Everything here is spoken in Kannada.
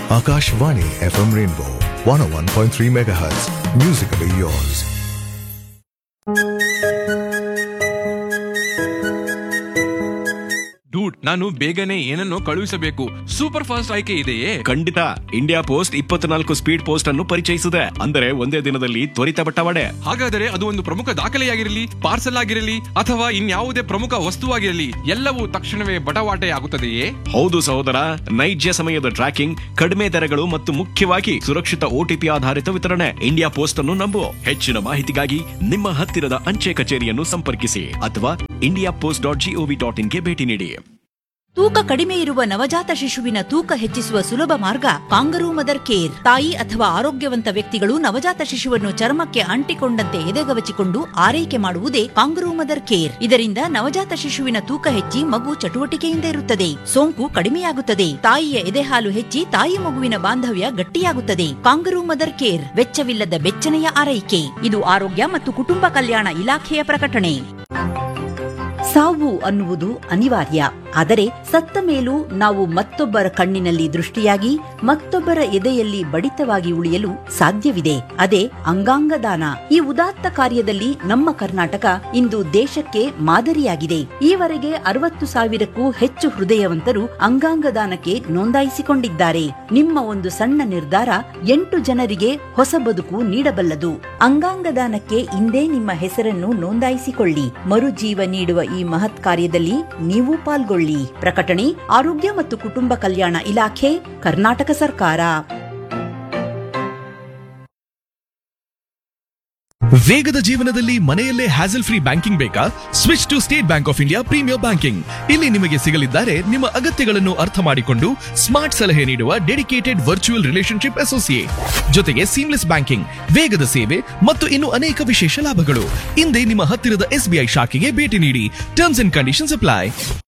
Akashvani FM Rainbow 101.3 MHz. Musically yours. Dude ನಾನು ಬೇಗನೆ ಏನನ್ನೋ ಕಳುಹಿಸಬೇಕು ಸೂಪರ್ ಫಾಸ್ಟ್ ಆಯ್ಕೆ ಇದೆಯೇ ಖಂಡಿತ ಇಂಡಿಯಾ ಪೋಸ್ಟ್ ಇಪ್ಪತ್ನಾಲ್ಕು ಸ್ಪೀಡ್ ಪೋಸ್ಟ್ ಅನ್ನು ಪರಿಚಯಿಸಿದೆ ಅಂದರೆ ಒಂದೇ ದಿನದಲ್ಲಿ ತ್ವರಿತ ಬಟ್ಟವಾಡೆ ಹಾಗಾದರೆ ಅದು ಒಂದು ಪ್ರಮುಖ ದಾಖಲೆಯಾಗಿರಲಿ ಪಾರ್ಸಲ್ ಆಗಿರಲಿ ಅಥವಾ ಇನ್ಯಾವುದೇ ಪ್ರಮುಖ ವಸ್ತುವಾಗಿರಲಿ ಎಲ್ಲವೂ ತಕ್ಷಣವೇ ಬಟವಾಟೆ ಆಗುತ್ತದೆಯೇ ಹೌದು ಸಹೋದರ ನೈಜ ಸಮಯದ ಟ್ರ್ಯಾಕಿಂಗ್ ಕಡಿಮೆ ದರಗಳು ಮತ್ತು ಮುಖ್ಯವಾಗಿ ಸುರಕ್ಷಿತ ಓಟಿಪಿ ಆಧಾರಿತ ವಿತರಣೆ ಇಂಡಿಯಾ ಪೋಸ್ಟ್ ಅನ್ನು ನಂಬು ಹೆಚ್ಚಿನ ಮಾಹಿತಿಗಾಗಿ ನಿಮ್ಮ ಹತ್ತಿರದ ಅಂಚೆ ಕಚೇರಿಯನ್ನು ಸಂಪರ್ಕಿಸಿ ಅಥವಾ India post dot G O V dot ಇನ್ಗೆ ಭೇಟಿ ನೀಡಿ ತೂಕ ಕಡಿಮೆ ಇರುವ ನವಜಾತ ಶಿಶುವಿನ ತೂಕ ಹೆಚ್ಚಿಸುವ ಸುಲಭ ಮಾರ್ಗ ಕಾಂಗರೂ ಮದರ್ ಕೇರ್ ತಾಯಿ ಅಥವಾ ಆರೋಗ್ಯವಂತ ವ್ಯಕ್ತಿಗಳು ನವಜಾತ ಶಿಶುವನ್ನು ಚರ್ಮಕ್ಕೆ ಅಂಟಿಕೊಂಡಂತೆ ಎದೆಗವಚಿಕೊಂಡು ಆರೈಕೆ ಮಾಡುವುದೇ ಕಾಂಗರೂ ಮದರ್ ಕೇರ್ ಇದರಿಂದ ನವಜಾತ ಶಿಶುವಿನ ತೂಕ ಹೆಚ್ಚಿ ಮಗು ಚಟುವಟಿಕೆಯಿಂದ ಇರುತ್ತದೆ ಸೋಂಕು ಕಡಿಮೆಯಾಗುತ್ತದೆ ತಾಯಿಯ ಎದೆಹಾಲು ಹೆಚ್ಚಿ ತಾಯಿ ಮಗುವಿನ ಬಾಂಧವ್ಯ ಗಟ್ಟಿಯಾಗುತ್ತದೆ ಕಾಂಗರೂ ಮದರ್ ಕೇರ್ ವೆಚ್ಚವಿಲ್ಲದ ಬೆಚ್ಚನೆಯ ಆರೈಕೆ ಇದು ಆರೋಗ್ಯ ಮತ್ತು ಕುಟುಂಬ ಕಲ್ಯಾಣ ಇಲಾಖೆಯ ಪ್ರಕಟಣೆ ಸಾವು ಅನ್ನುವುದು ಅನಿವಾರ್ಯ ಆದರೆ ಸತ್ತ ಮೇಲೂ ನಾವು ಮತ್ತೊಬ್ಬರ ಕಣ್ಣಿನಲ್ಲಿ ದೃಷ್ಟಿಯಾಗಿ ಮತ್ತೊಬ್ಬರ ಎದೆಯಲ್ಲಿ ಬಡಿತವಾಗಿ ಉಳಿಯಲು ಸಾಧ್ಯವಿದೆ ಅದೇ ಅಂಗಾಂಗ ದಾನ ಈ ಉದಾತ್ತ ಕಾರ್ಯದಲ್ಲಿ ನಮ್ಮ ಕರ್ನಾಟಕ ಇಂದು ದೇಶಕ್ಕೆ ಮಾದರಿಯಾಗಿದೆ ಈವರೆಗೆ ಅರವತ್ತು ಸಾವಿರಕ್ಕೂ ಹೆಚ್ಚು ಹೃದಯವಂತರು ಅಂಗಾಂಗ ದಾನಕ್ಕೆ ನೋಂದಾಯಿಸಿಕೊಂಡಿದ್ದಾರೆ ನಿಮ್ಮ ಒಂದು ಸಣ್ಣ ನಿರ್ಧಾರ ಎಂಟು ಜನರಿಗೆ ಹೊಸ ಬದುಕು ನೀಡಬಲ್ಲದು ಅಂಗಾಂಗ ದಾನಕ್ಕೆ ಇಂದೇ ನಿಮ್ಮ ಹೆಸರನ್ನು ನೋಂದಾಯಿಸಿಕೊಳ್ಳಿ ಮರುಜೀವ ನೀಡುವ ಈ ಮಹತ್ ಕಾರ್ಯದಲ್ಲಿ ನೀವು ಪಾಲ್ಗೊಳ್ಳಿ ಪ್ರಕಟಣೆ ಆರೋಗ್ಯ ಮತ್ತು ಕುಟುಂಬ ಕಲ್ಯಾಣ ಇಲಾಖೆ ಕರ್ನಾಟಕ ಸರ್ಕಾರ ವೇಗದ ಜೀವನದಲ್ಲಿ ಮನೆಯಲ್ಲೇ ಹ್ಯಾಸಲ್ ಫ್ರೀ ಬ್ಯಾಂಕಿಂಗ್ ಬೇಕಾ switch to State Bank of India premier banking ಇಲ್ಲಿ ನಿಮಗೆ ಸಿಗಲಿದ್ದಾರೆ ನಿಮ್ಮ ಅಗತ್ಯಗಳನ್ನು ಅರ್ಥ ಮಾಡಿಕೊಂಡು ಸ್ಮಾರ್ಟ್ ಸಲಹೆ ನೀಡುವ ಡೆಡಿಕೇಟೆಡ್ ವರ್ಚುವಲ್ ರಿಲೇಶನ್ಶಿಪ್ ಅಸೋಸಿಯೇಟ್ ಜೊತೆಗೆ ಸೀಮ್ಲೆಸ್ ಬ್ಯಾಂಕಿಂಗ್ ವೇಗದ ಸೇವೆ ಮತ್ತು ಇನ್ನು ಅನೇಕ ವಿಶೇಷ ಲಾಭಗಳು ಹಿಂದೆ ನಿಮ್ಮ ಹತ್ತಿರದ ಎಸ್ಬಿಐ ಶಾಖೆಗೆ ಭೇಟಿ ನೀಡಿ ಟರ್ಮ್ಸ್ ಅಂಡ್ ಕಂಡೀಷನ್ಸ್ ಅಪ್ಲೈ